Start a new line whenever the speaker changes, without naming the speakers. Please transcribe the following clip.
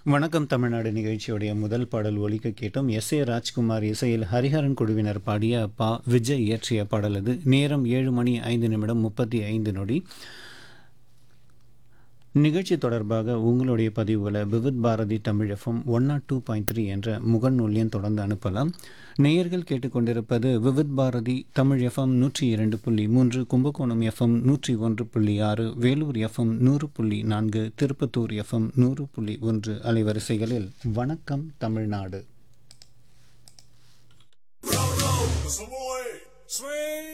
வணக்கம் தமிழ்நாடு நிகழ்ச்சியுடைய முதல் பாடல் ஒலிக்க கேட்டோம் எஸ் ஏ ராஜ்குமார் இசையில் ஹரிஹரன் குழுவினர் பாடிய பா விஜய் இயற்றிய பாடல் அது நேரம் ஏழு மணி ஐந்து நிமிடம் முப்பத்தி ஐந்து நொடி நிகழ்ச்சி தொடர்பாக உங்களுடைய பதிவுகளை Vividh Bharati Tamil FM one naught two point three என்ற முகநூல் எண் தொடர்ந்து அனுப்பலாம் நேயர்கள் கேட்டுக்கொண்டிருப்பது விவித் பாரதி தமிழ் எஃப்எம் நூற்றி இரண்டு புள்ளி மூன்று கும்பகோணம் எஃப்எம் நூற்றி ஒன்று புள்ளி ஆறு வேலூர் எஃப்எம் நூறு புள்ளி நான்கு திருப்பத்தூர் எஃப்எம் நூறு புள்ளி ஒன்று அலைவரிசைகளில் வணக்கம் தமிழ்நாடு
Savoy, swing.